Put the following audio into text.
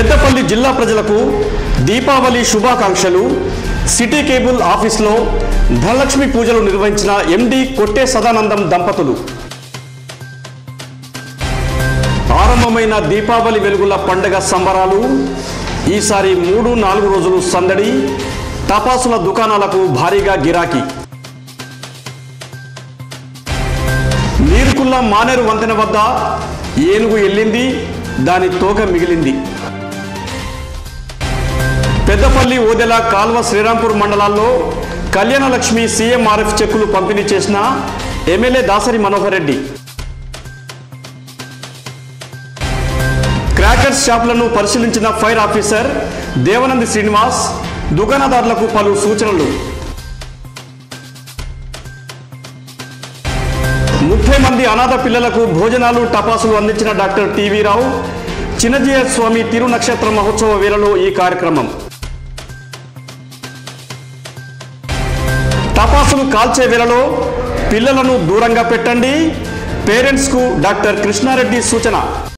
పెద్దపల్లి జిల్లా ప్రజలకు దీపావళి శుభాకాంక్షలు సిటీ కేబుల్ ఆఫీస్లో ధనలక్ష్మి పూజలు నిర్వహించిన ఎండి కొట్టే సదానందం దంపతులు ఆరంభమైన దీపావళి వెలుగుల పండగ సంబరాలు ఈసారి మూడు నాలుగు రోజులు సందడి టపాసుల దుకాణాలకు భారీగా గిరాకీ నీరుకుల్ల మానేరు వంతెన వద్ద ఏనుగు ఎల్లింది దాని తోక మిగిలింది పెద్దపల్లి ఓదెల కాల్వ శ్రీరాంపూర్ మండలాల్లో కళ్యాణలక్ష్మి సీఎంఆర్ఎఫ్ చెక్కులు పంపిణీ చేసిన ఎమ్మెల్యే దాసరి మనోహర్ రెడ్డి క్రాకర్స్ షాపులను పరిశీలించిన ఫైర్ ఆఫీసర్ దేవనంది శ్రీనివాస్ దుకాణదారులకు పలు సూచనలు ముప్పై మంది అనాథ పిల్లలకు భోజనాలు టపాసులు అందించిన డాక్టర్ టీవీ రావు చిన్నజీయ స్వామి తిరు నక్షత్ర మహోత్సవ వేళలో ఈ కార్యక్రమం టపాసులు కాల్చే వేళలో పిల్లలను దూరంగా పెట్టండి పేరెంట్స్కు డాక్టర్ కృష్ణారెడ్డి సూచన